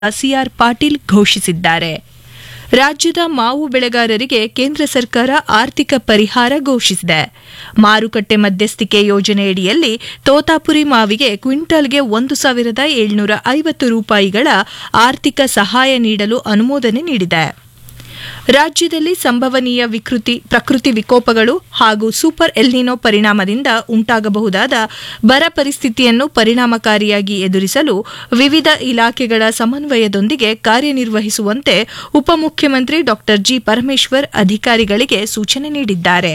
CR Patil ಘೋಷಿಸಿದ್ದಾರೆ ರಾಜ್ಯದ ಮಾವು ಬೆಳೆಗಾರರಿಗೆ ಕೇಂದ್ರ ಸರ್ಕಾರ ಆರ್ಥಿಕ ಪರಿಹಾರ ಘೋಷಿಸಿದೆ ಮಾರುಕಟ್ಟೆ ಮಧ್ಯಸ್ಥಿಕೆ ಯೋಜನೆಯಡಿಯಲ್ಲಿ ತೋತಾಪುರಿ ಮಾವಿಗೆ ಕ್ವಿಂಟಲ್ಗೆ ಒಂದು ಸಾವಿರದ ಏಳ್ನೂರ ಐವತ್ತು ರೂಪಾಯಿಗಳ ಆರ್ಥಿಕ ಸಹಾಯ ನೀಡಲು ಅನುಮೋದನೆ ನೀಡಿದೆ ರಾಜ್ಯದಲ್ಲಿ ಸಂಭವನೀಯ ವಿಕೃತಿ ಪ್ರಕೃತಿ ವಿಕೋಪಗಳು ಹಾಗೂ ಸೂಪರ್ ಎಲ್ನಿನೋ ಪರಿಣಾಮದಿಂದ ಉಂಟಾಗಬಹುದಾದ ಬರ ಪರಿಸ್ಥಿತಿಯನ್ನು ಪರಿಣಾಮಕಾರಿಯಾಗಿ ಎದುರಿಸಲು ವಿವಿಧ ಇಲಾಖೆಗಳ ಸಮನ್ವಯದೊಂದಿಗೆ ಕಾರ್ಯನಿರ್ವಹಿಸುವಂತೆ ಉಪಮುಖ್ಯಮಂತ್ರಿ ಡಾ ಜಿ ಪರಮೇಶ್ವರ್ ಅಧಿಕಾರಿಗಳಿಗೆ ಸೂಚನೆ ನೀಡಿದ್ದಾರೆ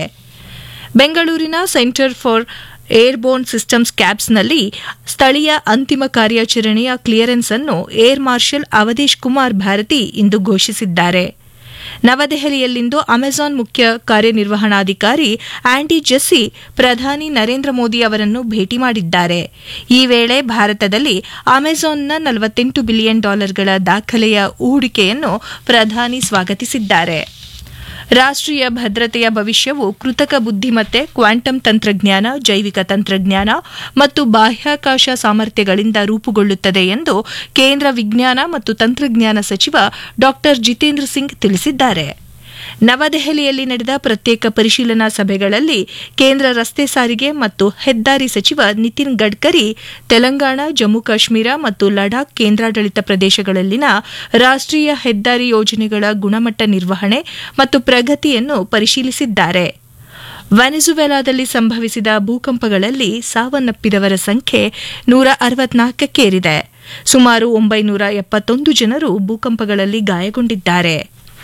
ಬೆಂಗಳೂರಿನ ಸೆಂಟರ್ ಫಾರ್ ಏರ್ಬೋರ್ನ್ ಸಿಸ್ಟಮ್ಸ್ ಕ್ಯಾಬ್ಸ್ನಲ್ಲಿ ಸ್ಥಳೀಯ ಅಂತಿಮ ಕಾರ್ಯಾಚರಣೆಯ ಕ್ಲಿಯರೆನ್ಸ್ ಅನ್ನು ಏರ್ ಮಾರ್ಷಲ್ ಅವಧೇಶ್ ಕುಮಾರ್ ಭಾರತಿ ಇಂದು ಘೋಷಿಸಿದ್ದಾರೆ ನವದೆಹಲಿಯಲ್ಲಿಂದು ಅಮೆಜಾನ್ ಮುಖ್ಯ ಕಾರ್ಯನಿರ್ವಹಣಾಧಿಕಾರಿ ಆಂಡಿ ಜೆಸ್ಸಿ ಪ್ರಧಾನಿ ನರೇಂದ್ರ ಮೋದಿ ಅವರನ್ನು ಭೇಟಿ ಮಾಡಿದ್ದಾರೆ ಈ ವೇಳೆ ಭಾರತದಲ್ಲಿ ಅಮೆಜಾನ್ನ ನಲವತ್ತೆಂಟು ಬಿಲಿಯನ್ ಡಾಲರ್ಗಳ ದಾಖಲೆಯ ಹೂಡಿಕೆಯನ್ನು ಪ್ರಧಾನಿ ಸ್ವಾಗತಿಸಿದ್ದಾರೆ ರಾಷ್ಟ್ರೀಯ ಭದ್ರತೆಯ ಭವಿಷ್ಯವು ಕೃತಕ ಬುದ್ದಿಮತ್ತೆ ಕ್ವಾಂಟಮ್ ತಂತ್ರಜ್ಞಾನ ಜೈವಿಕ ತಂತ್ರಜ್ಞಾನ ಮತ್ತು ಬಾಹ್ಯಾಕಾಶ ಸಾಮರ್ಥ್ಯಗಳಿಂದ ರೂಪುಗೊಳ್ಳುತ್ತದೆ ಎಂದು ಕೇಂದ್ರ ವಿಜ್ಞಾನ ಮತ್ತು ತಂತ್ರಜ್ಞಾನ ಸಚಿವ ಡಾ ಜಿತೇಂದ್ರ ಸಿಂಗ್ ತಿಳಿಸಿದ್ದಾರೆ ನವದೆಹಲಿಯಲ್ಲಿ ನಡೆದ ಪ್ರತ್ಯೇಕ ಪರಿಶೀಲನಾ ಸಭೆಗಳಲ್ಲಿ ಕೇಂದ್ರ ರಸ್ತೆ ಸಾರಿಗೆ ಮತ್ತು ಹೆದ್ದಾರಿ ಸಚಿವ ನಿತಿನ್ ಗಡ್ಕರಿ ತೆಲಂಗಾಣ ಜಮ್ಮು ಕಾಶ್ಮೀರ ಮತ್ತು ಲಡಾಖ್ ಕೇಂದ್ರಾಡಳಿತ ಪ್ರದೇಶಗಳಲ್ಲಿನ ರಾಷ್ಟ್ರೀಯ ಹೆದ್ದಾರಿ ಯೋಜನೆಗಳ ಗುಣಮಟ್ಟ ನಿರ್ವಹಣೆ ಮತ್ತು ಪ್ರಗತಿಯನ್ನು ಪರಿಶೀಲಿಸಿದ್ದಾರೆ ವೆನಿಜುವೆಲಾದಲ್ಲಿ ಸಂಭವಿಸಿದ ಭೂಕಂಪಗಳಲ್ಲಿ ಸಾವನ್ನಪ್ಪಿದವರ ಸಂಖ್ಯೆ ನೂರ ಅರವತ್ನಾಲ್ಕಕ್ಕೇರಿದೆ ಸುಮಾರು ಒಂಬೈನೂರ ಎಪ್ಪತ್ತೊಂದು ಜನರು ಭೂಕಂಪಗಳಲ್ಲಿ ಗಾಯಗೊಂಡಿದ್ದಾರೆ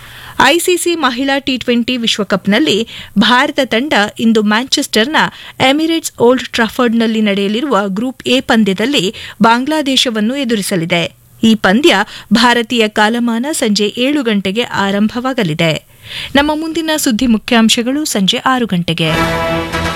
ಐಸಿಸಿ ಮಹಿಳಾ ಟಿ ಟ್ವೆಂಟಿ ವಿಶ್ವಕಪ್ನಲ್ಲಿ ಭಾರತ ತಂಡ ಇಂದು ಮ್ಯಾಂಚೆಸ್ಟರ್ನ ಎಮಿರೇಟ್ಸ್ ಓಲ್ಡ್ ಟ್ರಾಫರ್ಡ್ನಲ್ಲಿ ನಡೆಯಲಿರುವ ಗ್ರೂಪ್ ಎ ಪಂದ್ಯದಲ್ಲಿ ಬಾಂಗ್ಲಾದೇಶವನ್ನು ಎದುರಿಸಲಿದೆ ಈ ಪಂದ್ಯ ಭಾರತೀಯ ಕಾಲಮಾನ ಸಂಜೆ ಏಳು ಗಂಟೆಗೆ ಆರಂಭವಾಗಲಿದೆ ನಮ್ಮ ಮುಂದಿನ ಸುದ್ದಿ ಮುಖ್ಯಾಂಶಗಳು ಸಂಜೆ ಆರು ಗಂಟೆಗೆ